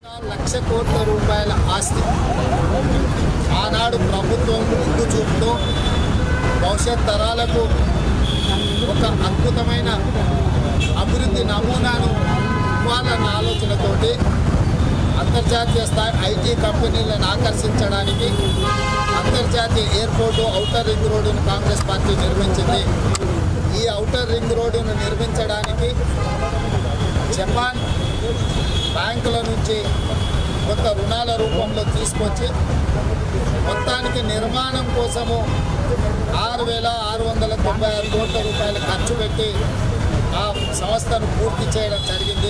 లక్ష కోట్ల రూపాయల ఆస్తి ఆనాడు ప్రభుత్వం ముందు చూపుతో భవిష్యత్ తరాలకు ఒక అద్భుతమైన అభివృద్ధి నమూనాను ఇవ్వాలన్న ఆలోచనతోటి అంతర్జాతీయ స్థాయి ఐటీ కంపెనీలను ఆకర్షించడానికి అంతర్జాతీయ ఎయిర్పోర్టు ఔటర్ రింగ్ రోడ్డును కాంగ్రెస్ పార్టీ నిర్మించింది ఈ ఔటర్ రింగ్ రోడ్డును నిర్మించడానికి జపాన్ బ్యాంకుల నుంచి కొంత రుణాల రూపంలో తీసుకొచ్చి మొత్తానికి నిర్మాణం కోసము ఆరు వేల ఆరు వందల తొంభై ఆరు కోట్ల రూపాయలు ఖర్చు పెట్టి ఆ సంస్థను పూర్తి చేయడం జరిగింది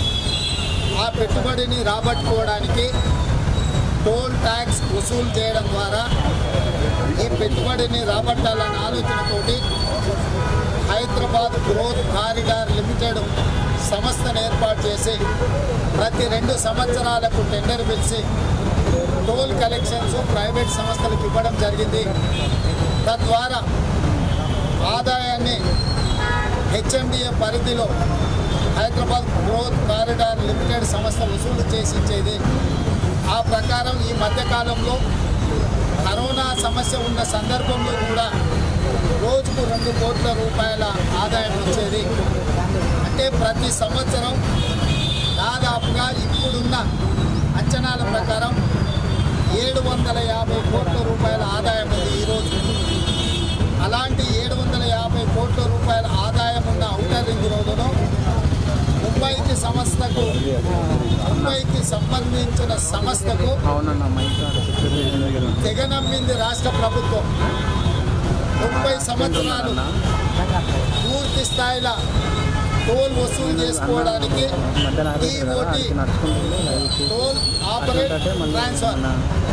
ఆ పెట్టుబడిని రాబట్టుకోవడానికి టోల్ ట్యాక్స్ వసూలు చేయడం ద్వారా ఈ పెట్టుబడిని రాబట్టాలన్న ఆలోచనతోటి హైదరాబాద్ గ్రోత్ కారిడార్ లిమిటెడ్ సంస్థను ఏర్పాటు చేసి ప్రతి రెండు సంవత్సరాలకు టెండర్ పిలిచి టోల్ కలెక్షన్స్ ప్రైవేట్ సంస్థలకు ఇవ్వడం జరిగింది తద్వారా ఆదాయాన్ని హెచ్ఎండిఏ పరిధిలో హైదరాబాద్ గ్రోత్ కారిడార్ లిమిటెడ్ సంస్థ వసూలు చేసి ఇచ్చేది ఆ ప్రకారం ఈ మధ్యకాలంలో కరోనా సమస్య ఉన్న సందర్భంలో కూడా రోజుకు రెండు కోట్ల రూపాయల ఆదాయం వచ్చేది అంటే ప్రతి సంవత్సరం దాదాపుగా ఇప్పుడున్న అంచనాల ప్రకారం ఏడు వందల యాభై కోట్ల రూపాయల ఆదాయం ఉంది ఈరోజు అలాంటి ఏడు వందల యాభై కోట్ల రూపాయల ఆదాయం ఉన్న ఔటర్ రింగ్ రోడ్డును ముంబైకి సంస్థకు ముంబైకి సంబంధించిన సంస్థకు అవునన్న మైక్ తెగనమ్మింది రాష్ట్ర ప్రభుత్వం ముప్పై సంవత్సరాలు పూర్తి స్థాయిలో టోల్ వసూలు చేసుకోవడానికి టీఓటీ టోల్ ఆపరేట్ ట్రాన్స్ఫర్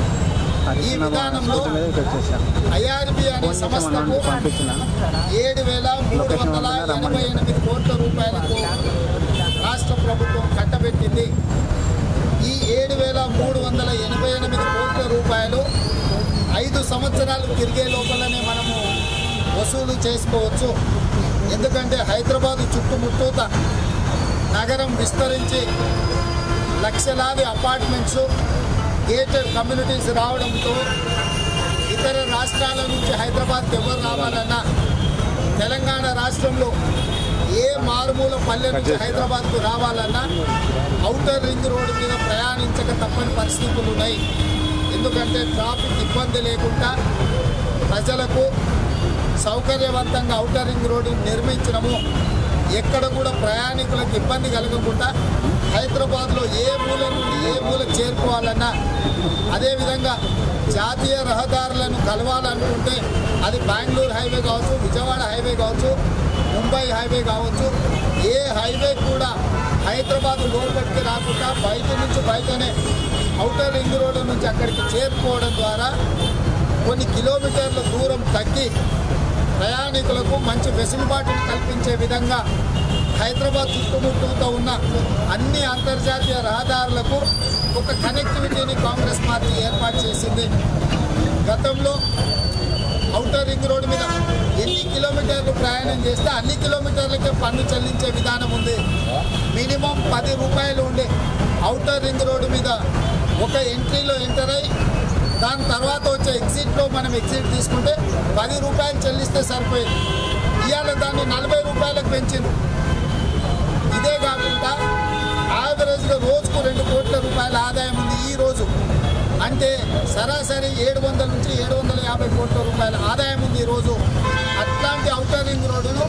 ఈ విధానంలో ఐఆర్బి అనే సంస్థకు పంపించిన ఏడు వేల మూడు వందల ఎనభై ఎనిమిది కోట్ల రూపాయలకు రాష్ట్ర ప్రభుత్వం కట్టబెట్టింది ఈ ఏడు వేల మూడు వందల ఎనభై ఎనిమిది కోట్ల రూపాయలు ఐదు సంవత్సరాలు తిరిగే లోపలనే మనము వసూలు చేసుకోవచ్చు ఎందుకంటే హైదరాబాదు చుట్టుముట్టూత నగరం విస్తరించి లక్షలాది అపార్ట్మెంట్స్ గేటెడ్ కమ్యూనిటీస్ రావడంతో ఇతర రాష్ట్రాల నుంచి హైదరాబాద్కి ఎవరు రావాలన్నా తెలంగాణ రాష్ట్రంలో ఏ మారుమూల పల్లె నుంచి హైదరాబాద్కు రావాలన్నా ఔటర్ రింగ్ రోడ్డు మీద ప్రయాణించక తప్పని పరిస్థితులు ఉన్నాయి ఎందుకంటే ట్రాఫిక్ ఇబ్బంది లేకుండా ప్రజలకు సౌకర్యవంతంగా ఔటర్ రింగ్ రోడ్డు నిర్మించడము ఎక్కడ కూడా ప్రయాణికులకు ఇబ్బంది కలగకుండా హైదరాబాద్లో ఏ మూల నుండి ఏ మూలకు చేరుకోవాలన్నా అదేవిధంగా జాతీయ రహదారులను కలవాలనుకుంటే అది బెంగళూరు హైవే కావచ్చు విజయవాడ హైవే కావచ్చు ముంబై హైవే కావచ్చు ఏ హైవే కూడా హైదరాబాద్ లోపలికి రాకుండా బయట నుంచి బయటనే ఔటర్ రింగ్ రోడ్డు నుంచి అక్కడికి చేరుకోవడం ద్వారా కొన్ని కిలోమీటర్ల దూరం తగ్గి ప్రయాణికులకు మంచి వెసులుబాటును కల్పించే విధంగా హైదరాబాద్ చుట్టుముట్టుతో ఉన్న అన్ని అంతర్జాతీయ రహదారులకు ఒక కనెక్టివిటీని కాంగ్రెస్ పార్టీ ఏర్పాటు చేసింది గతంలో ఔటర్ రింగ్ రోడ్డు మీద ఎన్ని కిలోమీటర్లు ప్రయాణం చేస్తే అన్ని కిలోమీటర్లకే పన్ను చెల్లించే విధానం ఉంది మినిమం పది రూపాయలు ఉండే ఔటర్ రింగ్ రోడ్డు మీద ఒక ఎంట్రీలో ఎంటర్ అయ్యి దాని తర్వాత వచ్చే ఎగ్జిట్లో మనం ఎగ్జిట్ తీసుకుంటే పది రూపాయలు చెల్లిస్తే సరిపోయింది ఇవాళ దాన్ని నలభై రూపాయలకు పెంచింది ఇదే కాకుండా యావరేజ్గా రోజుకు రెండు కోట్ల రూపాయల ఆదాయం ఉంది ఈ రోజు అంటే సరాసరి ఏడు వందల నుంచి ఏడు వందల యాభై కోట్ల రూపాయల ఆదాయం ఉంది ఈరోజు అట్లాంటి ఔటర్ రింగ్ రోడ్డును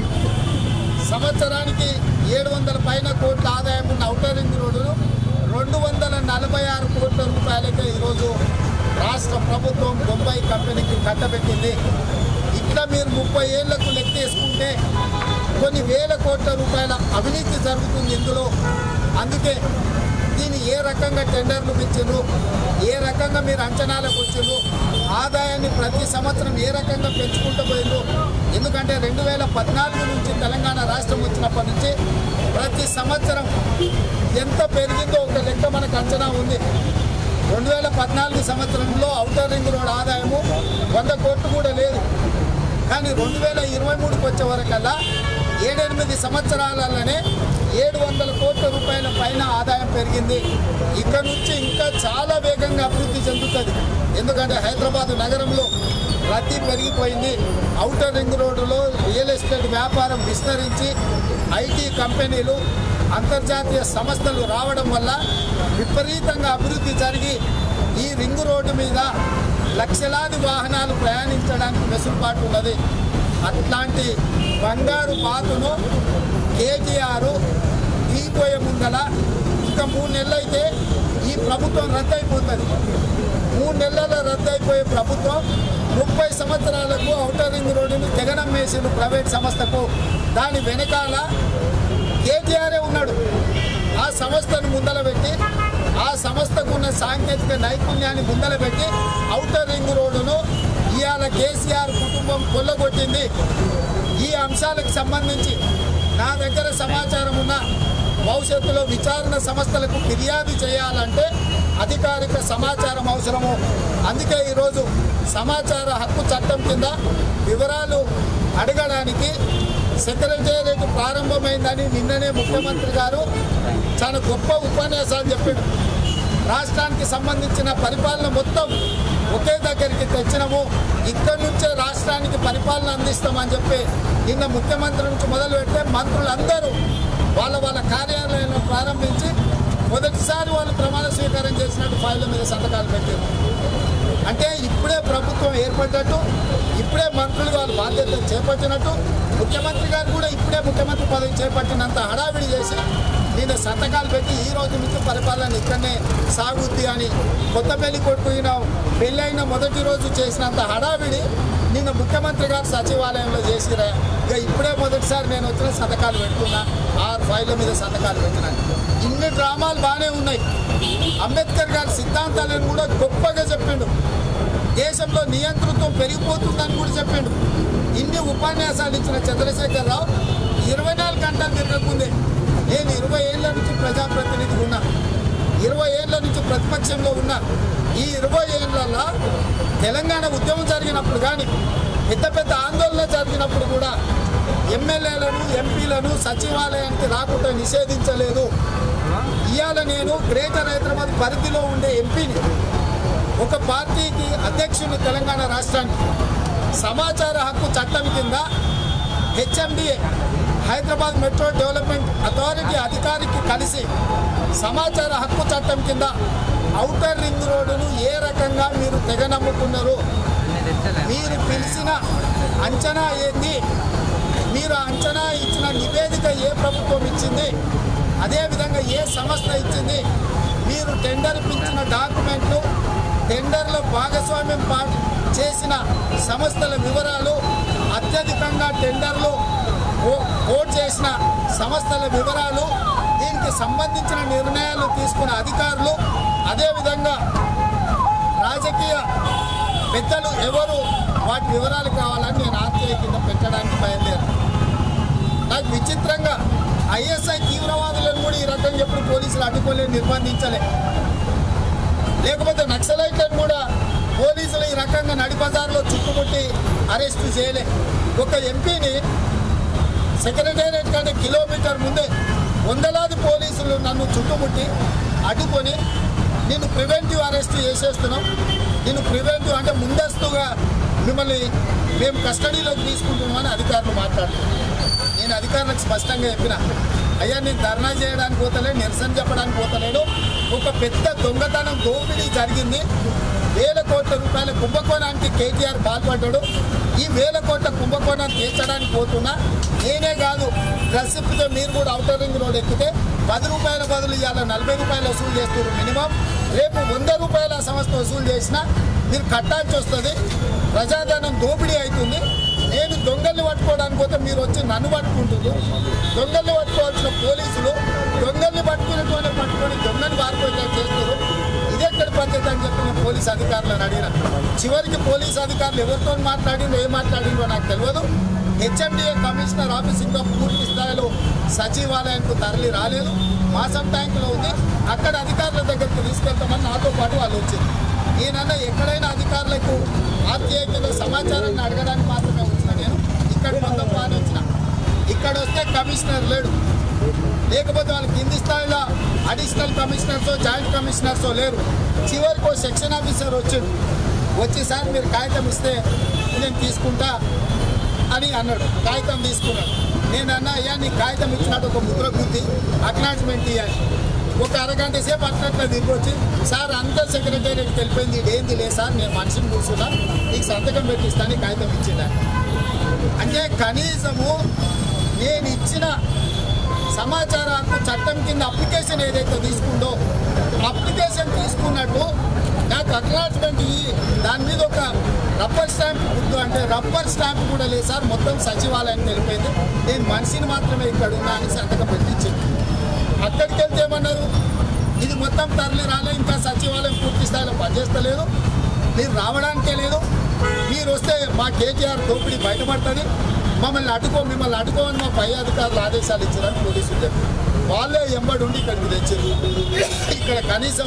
సంవత్సరానికి ఏడు వందల పైన కోట్ల ఆదాయం ఉన్న ఔటర్ రింగ్ రోడ్డును రెండు వందల నలభై ఆరు కోట్ల రూపాయలకే ఈరోజు రాష్ట్ర ప్రభుత్వం బొంబాయి కంపెనీకి కట్టబెట్టింది ఇక్కడ మీరు ముప్పై ఏళ్లకు లెక్కేసుకుంటే కొన్ని వేల కోట్ల రూపాయల అవినీతి జరుగుతుంది ఇందులో అందుకే దీన్ని ఏ రకంగా టెండర్లు ఇచ్చిండ్రు ఏ రకంగా మీరు అంచనాలకు వచ్చిండ్రు ఆదాయాన్ని ప్రతి సంవత్సరం ఏ రకంగా పెంచుకుంటూ పోయిండ్రు ఎందుకంటే రెండు వేల పద్నాలుగు నుంచి తెలంగాణ రాష్ట్రం వచ్చినప్పటి నుంచి ప్రతి సంవత్సరం ఎంత పెరిగిందో ఒక లెక్క మనకు అంచనా ఉంది రెండు వేల పద్నాలుగు సంవత్సరంలో ఔటర్ రింగ్ రోడ్ ఆదాయము వంద కోట్లు కూడా లేదు కానీ రెండు వేల ఇరవై మూడుకి వచ్చే వరకల్లా ఏడెనిమిది సంవత్సరాలలోనే ఏడు వందల కోట్ల రూపాయల పైన ఆదాయం పెరిగింది ఇక్కడ నుంచి ఇంకా చాలా వేగంగా అభివృద్ధి చెందుతుంది ఎందుకంటే హైదరాబాద్ నగరంలో రద్దీ పెరిగిపోయింది ఔటర్ రింగ్ రోడ్డులో రియల్ ఎస్టేట్ వ్యాపారం విస్తరించి ఐటీ కంపెనీలు అంతర్జాతీయ సంస్థలు రావడం వల్ల విపరీతంగా అభివృద్ధి జరిగి ఈ రింగ్ రోడ్డు మీద లక్షలాది వాహనాలు ప్రయాణించడానికి వెసులుబాటు ఉన్నది అట్లాంటి బంగారు బాతును కేటీఆర్ తీపోయే ముందల ఇంకా మూడు నెలలు అయితే ఈ ప్రభుత్వం రద్దయిపోతుంది మూడు నెలల రద్దయిపోయే ప్రభుత్వం ముప్పై సంవత్సరాలకు ఔటర్ రింగ్ రోడ్డును తెగనమ్మేసిండు ప్రైవేట్ సంస్థకు దాని వెనకాల కేటీఆరే ఉన్నాడు ఆ సంస్థను ముందల పెట్టి ఆ సంస్థకు ఉన్న సాంకేతిక నైపుణ్యాన్ని ముందల పెట్టి ఔటర్ రింగ్ రోడ్డును ఇవాళ కేసీఆర్ కుటుంబం కొల్లగొట్టింది ఈ అంశాలకు సంబంధించి నా దగ్గర సమాచారం ఉన్న భవిష్యత్తులో విచారణ సంస్థలకు ఫిర్యాదు చేయాలంటే అధికారిక సమాచారం అవసరము అందుకే ఈరోజు సమాచార హక్కు చట్టం కింద వివరాలు అడగడానికి సెక్రటేరియట్ ప్రారంభమైందని నిన్ననే ముఖ్యమంత్రి గారు చాలా గొప్ప ఉపన్యాసాలు చెప్పాడు రాష్ట్రానికి సంబంధించిన పరిపాలన మొత్తం ఒకే దగ్గరికి తెచ్చినాము ఇక్కడి నుంచే రాష్ట్రానికి పరిపాలన అందిస్తామని చెప్పి నిన్న ముఖ్యమంత్రి నుంచి మొదలు పెడితే మంత్రులందరూ వాళ్ళ వాళ్ళ కార్యాలయాలను ప్రారంభించి మొదటిసారి వాళ్ళు ప్రమాణ స్వీకారం చేసినట్టు ఫైళ్ళ మీద సంతకాలు పెట్టారు అంటే ఇప్పుడే ప్రభుత్వం ఏర్పడ్డట్టు ఇప్పుడే మంత్రులు వాళ్ళు బాధ్యత చేపట్టినట్టు ముఖ్యమంత్రి గారు కూడా ఇప్పుడే ముఖ్యమంత్రి పదవి చేపట్టినంత హడావిడి చేసి నేను సంతకాలు పెట్టి ఈ రోజు నుంచి పరిపాలన ఇక్కడనే సాగుద్ది అని కొత్త పెళ్లి కొట్టుకున్న పెళ్ళైన మొదటి రోజు చేసినంత హడావిడి నిన్న ముఖ్యమంత్రి గారు సచివాలయంలో చేసిరా ఇక ఇప్పుడే మొదటిసారి నేను వచ్చిన సంతకాలు పెట్టుకున్నా ఆరు ఫైళ్ళ మీద సంతకాలు పెట్టినా ఇన్ని డ్రామాలు బాగానే ఉన్నాయి అంబేద్కర్ గారి సిద్ధాంతాలను కూడా గొప్పగా చెప్పిండు దేశంలో నియంతృత్వం పెరిగిపోతుందని కూడా చెప్పిండు ఇన్ని ఉపన్యాసాలు ఇచ్చిన చంద్రశేఖర్ రావు ఇరవై నాలుగు గంటలు తిరగకుందే నేను ఇరవై ఏళ్ళ నుంచి ప్రజాప్రతినిధి ఉన్నా ఇరవై ఏళ్ళ నుంచి ప్రతిపక్షంలో ఉన్నా ఈ ఇరవై ఏళ్ళల్లో తెలంగాణ ఉద్యమం జరిగినప్పుడు కానీ పెద్ద పెద్ద ఆందోళన జరిగినప్పుడు కూడా ఎమ్మెల్యేలను ఎంపీలను సచివాలయానికి రాకుండా నిషేధించలేదు ఇవాళ నేను గ్రేటర్ హైదరాబాద్ పరిధిలో ఉండే ఎంపీని ఒక పార్టీకి అధ్యక్షుని తెలంగాణ రాష్ట్రానికి సమాచార హక్కు చట్టం కింద HMDA Hyderabad metro development authority అధికారికి కలిసి సమాచార హక్కు చట్టం కింద ఔటర్ రింగ్ రోడ్డును ఏ రకంగా మీరు తెగనమ్ముకున్నారు మీరు పిలిచిన అంచనా ఏంది మీరు అంచనా ఇచ్చిన నివేదిక ఏ ప్రభుత్వం ఇచ్చింది అదేవిధంగా ఏ సంస్థ ఇచ్చింది మీరు టెండర్ ఇప్పించిన డాక్యుమెంట్లు టెండర్లో భాగస్వామ్యం పా చేసిన సంస్థల వివరాలు అత్యధికంగా టెండర్లు ఓ- ఓట్ చేసిన సంస్థల వివరాలు దీనికి సంబంధించిన నిర్ణయాలు తీసుకున్న అధికారులు అదేవిధంగా రాజకీయ పెద్దలు ఎవరు వాటి వివరాలు కావాలని నేను ఆర్టీఐ కింద పెట్టడానికి బయలుదేరాను నాకు విచిత్రంగా ఐఎస్ఐ తీవ్రవాదులను కూడా ఈ రకంగా ఎప్పుడు పోలీసులు అడ్డుకోలేదు నిర్బంధించలే లేకపోతే నక్సలైట్లను కూడా పోలీసులు ఈ రకంగా నడి బజార్లో చుట్టుముట్టి అరెస్టు చేయలే ఒక ఎంపీని సెక్రటేరియట్ కంటే కిలోమీటర్ ముందే వందలాది పోలీసులు నన్ను చుట్టుముట్టి అడ్డుకొని నేను ప్రివెంటివ్ అరెస్ట్ చేసేస్తున్నాం నేను ప్రివెంటివ్ అంటే ముందస్తుగా మిమ్మల్ని మేము కస్టడీలోకి తీసుకుంటున్నామని అధికారులు మాట్లాడుతున్నారు నేను అధికారులకు స్పష్టంగా చెప్పిన అయ్యా నేను ధర్నా చేయడానికి పోతలేను నిరసన చెప్పడానికి పోతలేను ఒక పెద్ద దొంగతనం దోపిడీ జరిగింది వేల కోట్ల రూపాయల కుంభకోణానికి కేటీఆర్ పాల్పడ్డాడు ఈ వేల కోట్ల కుంభకోణాన్ని తీర్చడానికి పోతున్నా నేనే కాదు డ్రెస్ ఇప్పితే మీరు కూడా ఔటర్ రింగ్ రోడ్ ఎక్కితే పది రూపాయల బదులు ఇవాళ నలభై రూపాయలు వసూలు చేస్తున్నారు మినిమం రేపు వంద రూపాయల సంస్థ వసూలు చేసినా మీరు కట్టాల్సి వస్తుంది ప్రజాధనం దోపిడీ అవుతుంది నేను దొంగల్ని పట్టుకోవడానికి పోతే మీరు వచ్చి నన్ను పట్టుకుంటున్నారు దొంగల్ని పట్టుకోవాల్సిన పోలీసులు దొంగల్ని పట్టుకునేటువంటి పట్టుకొని దొంగని పారిపోయేటట్టు చేస్తారు ఇది ఎక్కడి పద్ధతి అని చెప్పి నేను పోలీస్ అధికారులను అడిగిన చివరికి పోలీస్ అధికారులు ఎవరితో మాట్లాడిందో ఏం మాట్లాడిందో నాకు తెలియదు హెచ్ఎండిఏ కమిషనర్ ఆఫీస్ ఇంకా పూర్తి స్థాయిలో సచివాలయానికి తరలి రాలేదు మాసం ట్యాంకులో ఉంది అక్కడ అధికారుల దగ్గరికి తీసుకెళ్తామని నాతో పాటు వాళ్ళు వచ్చింది నేనన్నా ఎక్కడైనా అధికారులకు ఆర్టీఐ కింద సమాచారాన్ని అడగడానికి మాత్రమే వచ్చిన నేను ఇక్కడ మొత్తం బాగానే వచ్చిన ఇక్కడ వస్తే కమిషనర్ లేడు లేకపోతే వాళ్ళకి కింది స్థాయిలో అడిషనల్ కమిషనర్స్ జాయింట్ కమిషనర్స్ లేరు చివరికి ఓ సెక్షన్ ఆఫీసర్ వచ్చాడు వచ్చి సార్ మీరు కాగితం ఇస్తే నేను తీసుకుంటా అని అన్నాడు కాగితం తీసుకున్నాడు నేను అన్నా అయ్యా నీ కాగితం ఇచ్చినట్టు ఒక ముద్ర గుద్ది అక్నాలజ్మెంట్ ఇవ్వాలి ఒక అరగంట సేపు అట్లట్లా తిరిగి వచ్చి సార్ అంత సెక్రటేరియట్కి వెళ్ళిపోయింది ఇదేంది లేదు సార్ నేను మనిషిని కూర్చున్నా నీకు సంతకం పెట్టిస్తాను కాగితం ఇచ్చిందా అంటే కనీసము నేను ఇచ్చిన సమాచార హక్కు చట్టం కింద అప్లికేషన్ ఏదైతే తీసుకుందో అప్లికేషన్ తీసుకున్నట్టు నాకు అక్నాలజ్మెంట్ ఇయ్యి దాని మీద ఒక రబ్బర్ స్టాంప్ గుర్తు అంటే రబ్బర్ స్టాంప్ కూడా లేదు సార్ మొత్తం సచివాలయం తెలిపోయింది నేను మనిషిని మాత్రమే ఇక్కడ ఉన్నా అని సంతకం పెట్టించింది అక్కడికి వెళ్తే ఏమన్నారు ఇది మొత్తం తరలి రాలే ఇంకా సచివాలయం పూర్తి స్థాయిలో పనిచేస్తలేదు మీరు రావడానికే లేదు మీరు వస్తే మా కేటీఆర్ దోపిడీ బయటపడుతుంది మమ్మల్ని అడ్డుకో మిమ్మల్ని అడ్డుకోమని మా పై అధికారులు ఆదేశాలు ఇచ్చారని పోలీసులు చెప్పారు వాళ్ళే ఎంబడి ఉండి ఇక్కడికి తెచ్చారు ఇక్కడ కనీసం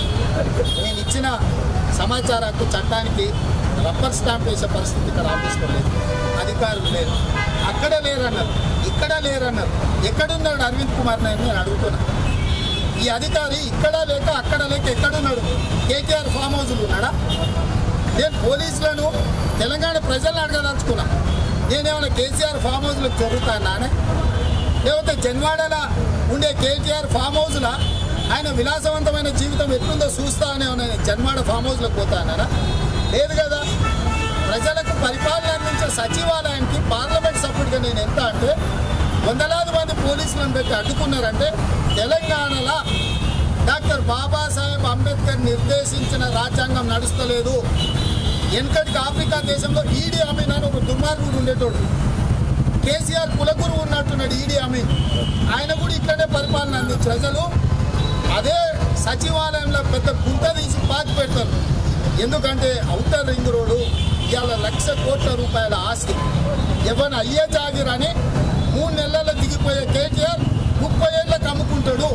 నేను ఇచ్చిన సమాచార హక్కు చట్టానికి రబ్బర్ స్టాంప్ వేసే పరిస్థితి ఇక్కడ ఆఫీస్లో లేదు అధికారులు లేరు అక్కడ లేరన్నారు ఇక్కడ లేరన్నారు ఎక్కడున్నాడు అరవింద్ కుమార్ నాయుడు నేను అడుగుతున్నా ఈ అధికారి ఇక్కడ లేక అక్కడ లేక ఎక్కడున్నాడు కేటీఆర్ ఫామ్ హౌస్లో ఉన్నాడా నేను పోలీసులను తెలంగాణ ప్రజలను అడగదలుచుకున్నా నేనేమైనా కేసీఆర్ ఫామ్ హౌస్లకు జరుగుతానానే లేకపోతే జన్వాడలో ఉండే కేటీఆర్ ఫామ్ హౌస్లో ఆయన విలాసవంతమైన జీవితం ఎట్లుందో చూస్తా అనే నేను జన్వాడ ఫామ్ హౌస్లోకి పోతానా లేదు కదా ప్రజలకు పరిపాలన అందించే సచివాలయానికి పార్లమెంట్ సభ్యుడిగా నేను ఎంత అంటే వందలాది మంది పోలీసులను పెట్టి అడ్డుకున్నారంటే తెలంగాణలో డాక్టర్ బాబాసాహెబ్ అంబేద్కర్ నిర్దేశించిన రాజ్యాంగం నడుస్తలేదు వెనకటికి ఆఫ్రికా దేశంలో ఈడీ అమీన్ అని ఒక దుర్మార్గుడు ఉండేటోడు కేసీఆర్ కులగురు ఉన్నట్టున్నాడు ఈడీ అమీన్ ఆయన కూడా ఇక్కడే పరిపాలన అందించి ప్రజలు అదే సచివాలయంలో పెద్ద గుంత తీసి పాతి పెడతారు ఎందుకంటే ఔటర్ రింగ్ రోడ్డు ఇవాళ లక్ష కోట్ల రూపాయల ఆస్తి ఎవరిని అయ్యే జాగిరని మూడు నెలల్లో దిగిపోయే కేటీఆర్ ముప్పై ఏళ్ళకి అమ్ముకుంటాడు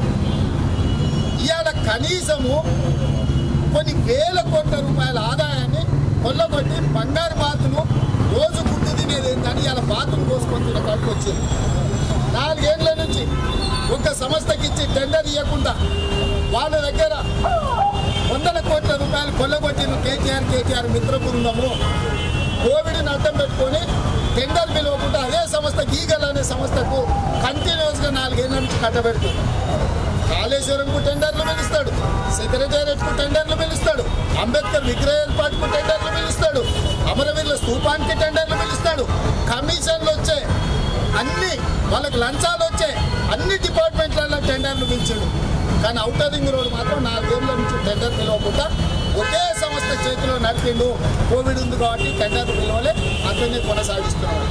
ఇవాళ కనీసము కొన్ని వేల కోట్ల రూపాయల ఆదాయాన్ని కొల్లగొట్టి బంగారు బాతును రోజు గుడ్డు తినేది ఏంటని ఇలా బాతును కోసుకొని తినడానికి వచ్చింది నాలుగేళ్ల నుంచి ఒక సంస్థకి ఇచ్చి టెండర్ ఇవ్వకుండా వాళ్ళ దగ్గర వందల కోట్ల రూపాయలు కొల్లగొట్టిన కేటీఆర్ కేటీఆర్ మిత్ర బృందము కోవిడ్ని అడ్డం పెట్టుకొని టెండర్ పిలవకుండా అదే సంస్థ గీగల్ అనే సంస్థకు కంటిన్యూస్గా నాలుగేళ్ల నుంచి కట్టబెడుతుంది కాళేశ్వరంకు టెండర్లు పిలుస్తాడు సెక్రటేరియట్కు టెండర్లు పిలుస్తాడు అంబేద్కర్ విగ్రహ ఏర్పాటుకు టెండర్లు పిలుస్తాడు అమరవీరుల స్తూపానికి టెండర్లు పిలుస్తాడు కమిషన్లు వచ్చే అన్ని వాళ్ళకి లంచాలు వచ్చే అన్ని డిపార్ట్మెంట్లలో టెండర్లు పిలిచాడు కానీ అవుటర్ రింగ్ రోడ్ మాత్రం నాలుగేళ్ల నుంచి టెండర్ పిలవకుండా ఒకే సంస్థ చేతిలో నడిపిండు కోవిడ్ ఉంది కాబట్టి టెండర్ పిలవలే అతన్ని కొనసాగిస్తున్నాడు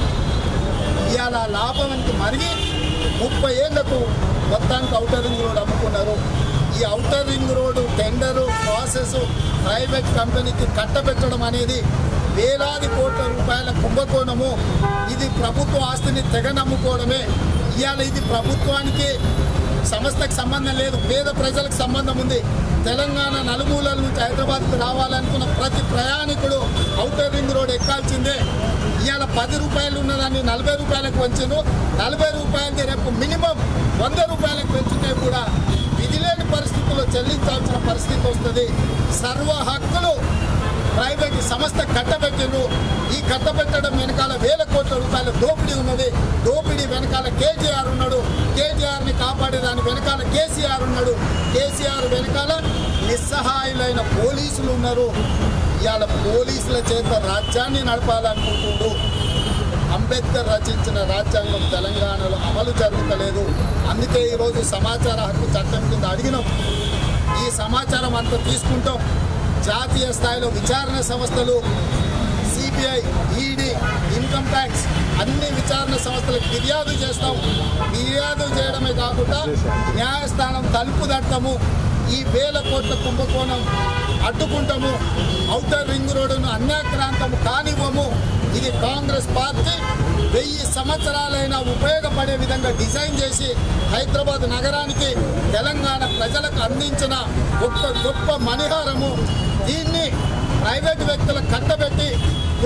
ఇవాళ లాభానికి మరిగి ముప్పై ఏళ్లకు మొత్తానికి అవుటర్ రింగ్ రోడ్ అమ్ముకున్నారు ఈ outer ring road tender process private కంపెనీకి కట్టబెట్టడం అనేది వేలాది కోట్ల రూపాయల కుంభకోణము ఇది ప్రభుత్వ ఆస్తిని తెగ నమ్ముకోవడమే ఇవాళ ఇది ప్రభుత్వానికి సంస్థకు సంబంధం లేదు పేద ప్రజలకు సంబంధం ఉంది తెలంగాణ నలుమూలల నుంచి హైదరాబాద్కు రావాలనుకున్న ప్రతి ప్రయాణికుడు అవుటర్ రింగ్ రోడ్ ఎక్కాల్సిందే ఇవాళ పది రూపాయలు ఉన్నదాన్ని నలభై రూపాయలకు పెంచాను నలభై రూపాయలది రేపు మినిమం వంద రూపాయలకు పెంచితే కూడా విధి లేని పరిస్థితుల్లో చెల్లించాల్సిన పరిస్థితి వస్తుంది సర్వ హక్కులు ప్రైవేట్ సంస్థ కట్టబెట్టిండ్రు ఈ కట్టబెట్టడం వెనకాల వేల కోట్ల రూపాయల దోపిడీ ఉన్నది దోపిడీ వెనకాల కేటీఆర్ ఉన్నాడు కేటీఆర్ని కాపాడేదాని వెనకాల కేసీఆర్ ఉన్నాడు కేసీఆర్ వెనకాల నిస్సహాయులైన పోలీసులు ఉన్నారు ఇవాళ పోలీసుల చేత రాజ్యాన్ని నడపాలనుకుంటుండు అంబేద్కర్ రచించిన రాజ్యాంగం తెలంగాణలో అమలు జరుగుతలేదు అందుకే ఈరోజు సమాచార హక్కు చట్టం కింద అడిగినాం ఈ సమాచారం అంతా తీసుకుంటాం జాతీయ స్థాయిలో విచారణ సంస్థలు సిబిఐ ఈడీ ఇన్కమ్ ట్యాక్స్ అన్ని విచారణ సంస్థలకు ఫిర్యాదు చేస్తాం ఫిర్యాదు చేయడమే కాకుండా న్యాయస్థానం తలుపు తట్టము ఈ వేల కోట్ల కుంభకోణం అడ్డుకుంటాము ఔటర్ రింగ్ రోడ్డును అన్యాక్రాంతము కానివ్వము ఇది కాంగ్రెస్ పార్టీ వెయ్యి సంవత్సరాలైనా ఉపయోగపడే విధంగా డిజైన్ చేసి హైదరాబాద్ నగరానికి తెలంగాణ ప్రజలకు అందించిన ఒక గొప్ప మణిహారము దీన్ని ప్రైవేట్ వ్యక్తులకు కట్టబెట్టి దోపిడీకి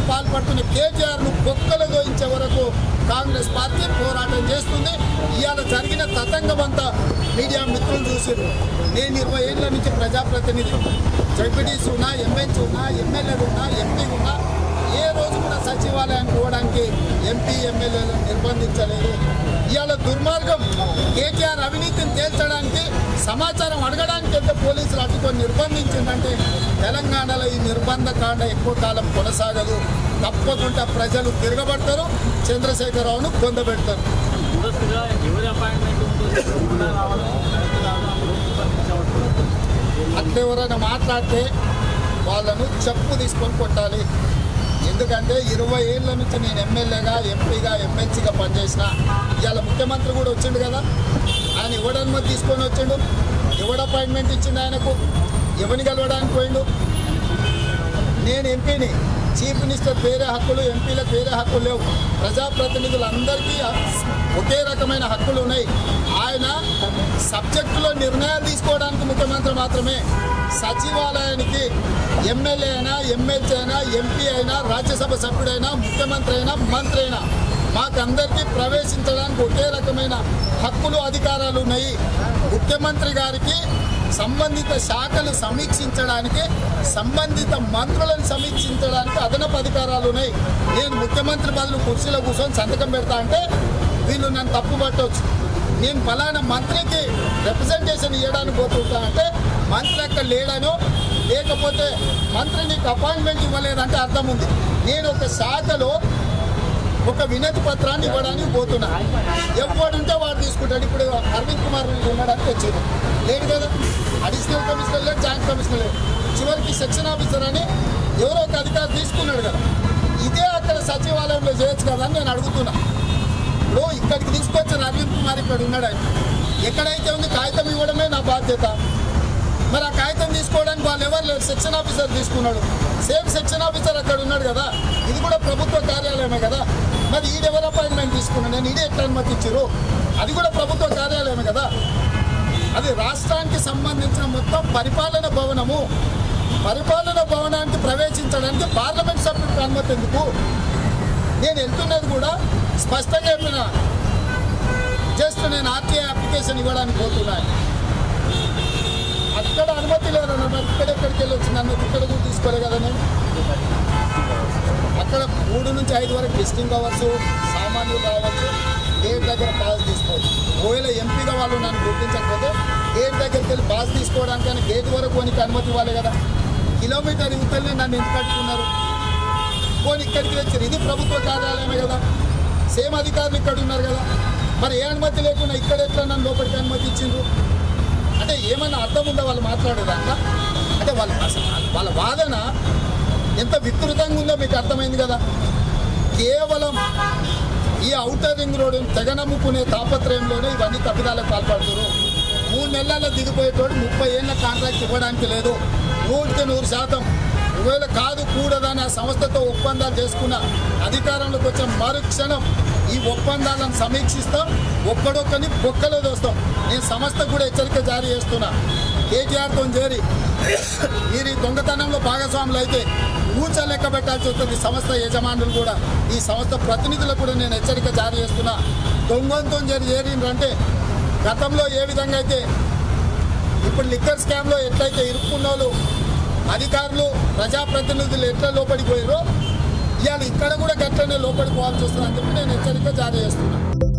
పాల్పడుతున్న కేటీఆర్ను బొక్కలు దోయించే వరకు కాంగ్రెస్ పార్టీ పోరాటం చేస్తుంది ఇవాళ జరిగిన తతంగం అంతా మీడియా మిత్రులు చూసారు నేను ఇరవై ఏళ్ళ నుంచి ప్రజాప్రతినిధి జడ్పీటీసీ ఉన్నా ఎమ్మెల్సీ ఉన్నా ఎమ్మెల్యేలు ఉన్నా ఎంపీ ఉన్నా ఏ రోజు కూడా సచివాలయానికి పోవడానికి ఎంపీ ఎమ్మెల్యేలను నిర్బంధించలేదు ఇవాళ దుర్మార్గం కేటీఆర్ అవినీతిని తేల్చడానికి సమాచారం అడగడానికి వెళ్తే పోలీసులు అడ్డుకొని నిర్బంధించిందంటే తెలంగాణలో ఈ నిర్బంధ కాండ ఎక్కువ కాలం కొనసాగదు తప్పకుండా ప్రజలు తిరగబడతారు చంద్రశేఖరరావును పొందబెడతారు ముందస్తుగా ఎవరి అపాయింట్మెంట్ ఉందో చెప్పకుండా రావడం కరెక్ట్ కాదు అందులో నిర్బంధించబడుతున్నారు అట్లా ఎవరైనా మాట్లాడితే వాళ్ళను చెప్పు తీసుకొని కొట్టాలి ఎందుకంటే ఇరవై ఏళ్ళ నుంచి నేను ఎమ్మెల్యేగా ఎంపీగా ఎమ్మెల్సీగా పనిచేసిన ఇవాళ ముఖ్యమంత్రి కూడా వచ్చిండు కదా ఆయన ఎవడు అనుమతి తీసుకొని వచ్చిండు ఎవడు అపాయింట్మెంట్ ఇచ్చిండు ఆయనకు ఎవరిని కలవడానికి పోయిండు నేను ఎంపీని చీఫ్ మినిస్టర్ వేరే హక్కులు ఎంపీలకు వేరే హక్కులు లేవు ప్రజాప్రతినిధులందరికీ ఒకే రకమైన హక్కులు ఉన్నాయి ఆయన సబ్జెక్టులో నిర్ణయాలు తీసుకోవడానికి ముఖ్యమంత్రి మాత్రమే సచివాలయానికి ఎమ్మెల్యే అయినా ఎమ్మెల్సీ అయినా ఎంపీ అయినా రాజ్యసభ సభ్యుడైనా ముఖ్యమంత్రి అయినా మంత్రి అయినా మాకందరికీ ప్రవేశించడానికి ఒకే రకమైన హక్కులు అధికారాలు ఉన్నాయి ముఖ్యమంత్రి గారికి సంబంధిత శాఖలు సమీక్షించడానికి సంబంధిత మంత్రులను సమీక్షించడానికి అదనపు అధికారాలు ఉన్నాయి నేను ముఖ్యమంత్రి బదులు కుర్చీలో కూర్చొని సంతకం పెడతా అంటే వీళ్ళు నన్ను తప్పు పట్టవచ్చు నేను ఫలానా మంత్రికి రిప్రజెంటేషన్ ఇవ్వడానికి పోతుంటా అంటే మంత్రి అక్కడ లేడనో లేకపోతే మంత్రి నీకు అపాయింట్మెంట్ ఇవ్వలేదంటే అర్థం ఉంది నేను ఒక శాఖలో ఒక వినతి పత్రాన్ని ఇవ్వడానికి పోతున్నా ఎవడుంటే వాడు తీసుకుంటాడు ఇప్పుడు అరవింద్ కుమార్ ఉండడానికి వచ్చేది లేదు కదా అడిషనల్ కమిషనర్ లేదు జాయింట్ కమిషనర్ లేదు చివరికి సెక్షన్ ఆఫీసర్ అని ఎవరో ఒక అధికారి తీసుకున్నాడు కదా ఇదే అక్కడ సచివాలయంలో చేయొచ్చు కదా అని నేను అడుగుతున్నా ఇప్పుడు ఇక్కడికి తీసుకొచ్చిన అరవింద్ కుమార్ ఇక్కడ ఉన్నాడు ఆయన ఎక్కడైతే ఉంది కాగితం ఇవ్వడమే నా బాధ్యత మరి ఆ కాగితం తీసుకోవడానికి వాళ్ళు ఎవరు లేరు సెక్షన్ ఆఫీసర్ తీసుకున్నాడు సేమ్ సెక్షన్ ఆఫీసర్ అక్కడ ఉన్నాడు కదా ఇది కూడా ప్రభుత్వ కార్యాలయమే కదా మరి ఈడెవరు అపాయింట్మెంట్ తీసుకున్నాడు నేను ఈడే ఎట్లా అనుమతి ఇచ్చారు అది కూడా ప్రభుత్వ కార్యాలయమే కదా అది రాష్ట్రానికి సంబంధించిన మొత్తం పరిపాలన భవనము పరిపాలన భవనానికి ప్రవేశించడానికి పార్లమెంట్ సభ్యుడికి అనుమతి ఎందుకు నేను వెళ్తున్నది కూడా స్పష్టంగా చెప్పిన జస్ట్ నేను ఆర్టీఐ అప్లికేషన్ ఇవ్వడానికి పోతున్నాను అక్కడ అనుమతి లేదన్న మరి ఇక్కడ ఎక్కడికి వెళ్ళి వచ్చింది అనుమతి ఇక్కడ కూడా తీసుకోలే కదా నేను అక్కడ మూడు నుంచి ఐదు వరకు విజిటింగ్ అవర్స్ సామాన్యులు కావచ్చు గేట్ దగ్గర పాస్ తీసుకోవచ్చు ఒకవేళ ఎంపీగా వాళ్ళు నన్ను గుర్తించకపోతే గేట్ దగ్గరికి వెళ్ళి పాస్ తీసుకోవడానికి కానీ గేట్ వరకు కొనికి అనుమతి ఇవ్వాలి కదా కిలోమీటర్ యువతలనే నన్ను ఎందుకు కట్టుకున్నారు పోనీ ఇక్కడికి వచ్చారు ఇది ప్రభుత్వ కార్యాలయమే కదా సేమ్ అధికారులు ఇక్కడ ఉన్నారు కదా మరి ఏ అనుమతి లేకుండా ఇక్కడ ఎట్లా నన్ను లోపలికి అనుమతి ఇచ్చిండ్రు అంటే ఏమన్నా అర్థం ఉందా వాళ్ళు మాట్లాడేదాంట్లో అంటే వాళ్ళ అసలు వాళ్ళ వాదన ఎంత వికృతంగా ఉందో మీకు అర్థమైంది కదా కేవలం ఈ ఔటర్ రింగ్ రోడ్డు తెగ నమ్ముకునే తాపత్రయంలోనే ఇవన్నీ తప్పిదాలకు పాల్పడుతున్నారు మూడు నెలల్లో దిగిపోయేటోడు ముప్పై ఏళ్ళ కాంట్రాక్ట్ ఇవ్వడానికి లేదు నూటికి నూరు శాతం ఒకవేళ కాదు కూడదని ఆ సంస్థతో ఒప్పందాలు చేసుకున్న అధికారంలోకి వచ్చిన మరుక్షణం ఈ ఒప్పందాలను సమీక్షిస్తాం ఒక్కడొక్కని బొక్కలో దోస్తాం నేను సంస్థకు కూడా హెచ్చరిక జారీ చేస్తున్నా కేటీఆర్తో చేరి మీరు ఈ దొంగతనంలో భాగస్వాములు అయితే ఊచ లెక్క పెట్టాల్సి వస్తుంది సంస్థ యజమానులు కూడా ఈ సంస్థ ప్రతినిధులకు కూడా నేను హెచ్చరిక జారీ చేస్తున్నా దొంగంతో చేరి చేరిండ్రంటే గతంలో ఏ విధంగా అయితే ఇప్పుడు లిక్కర్ స్కామ్లో ఎట్లయితే ఇరుక్కున్న వాళ్ళు అధికారులు ప్రజాప్రతినిధులు ఎట్లా లోపలికి పోయారో ఇవాళ ఇక్కడ కూడా గట్లనే లోపలికి పోవాల్సి వస్తుందని చెప్పి నేను హెచ్చరిక జారీ చేస్తున్నా